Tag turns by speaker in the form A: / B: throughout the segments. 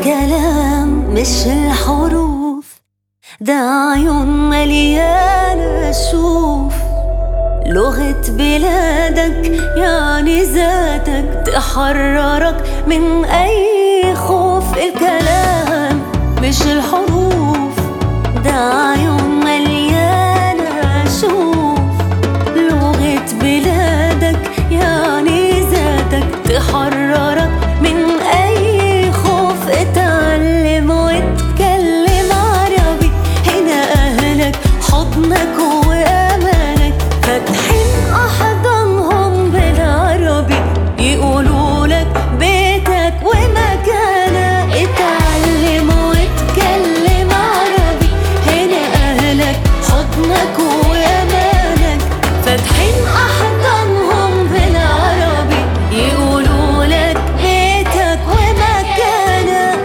A: الكلام مش الحروف ده عيون مليانة شوف لغة بلادك يعني ذاتك تحررك من أي خوف الكلام مش الحروف ده عيون مليانة شوف لغة بلادك يعني ذاتك تحررك من أي خوف اتعلم واتكلم عربي هنا أهلك حضنك وأمانك فاتحين أحضانهم بالعربي يقولوا لك بيتك ومكانك اتعلم واتكلم عربي هنا أهلك حضنك وأمانك فاتحين أحضانهم بالعربي يقولوا لك بيتك ومكانك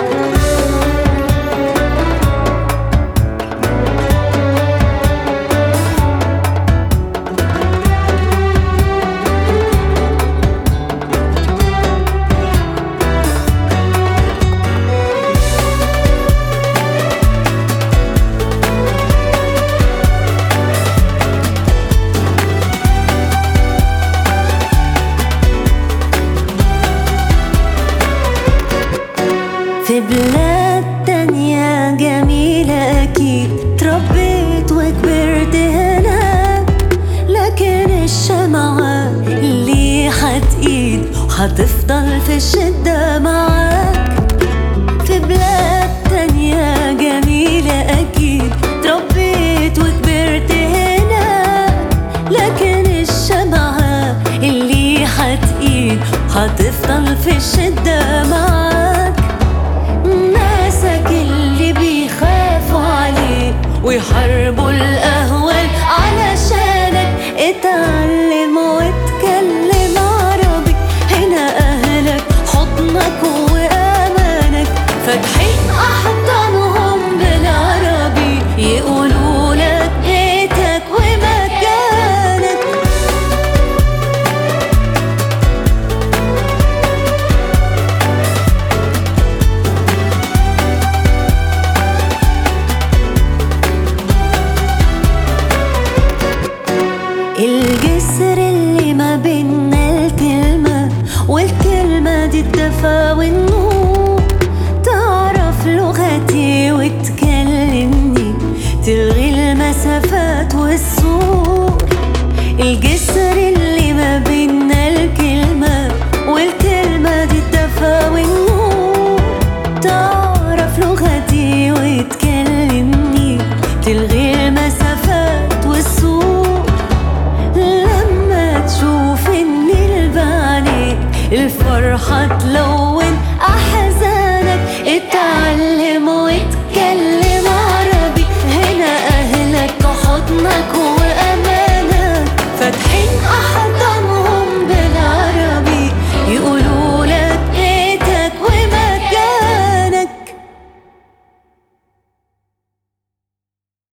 A: في بلاد تانية جميلة أكيد تربيت وكبرت هناك لكن الشمعة اللي هتقيد وهتفضل في الشدة معاك في بلاد تانية جميلة أكيد تربيت وكبرت هناك لكن الشمعة اللي هتقيد هتفضل في الشدة معاك ناسك اللي بيخافوا عليك ويحاربوا الأهوال علشانك اتعلم واتكلم عربي هنا أهلك حضنك وأمانك فاتحين أحضانهم بالعربي يقولوا لك بيتك ومكانك الجسر اللي ما بينا الكلمة والكلمة دي الدفا والنور تعرف لغتي وتكلمني تلغي المسافات والسور الجسر اللي ما بينا الكلمة والكلمة دي الدفا والنور تعرف لغتي وتكلمني تلغي المسافات والسور لما تشوف اني البعاني الفرحة تلون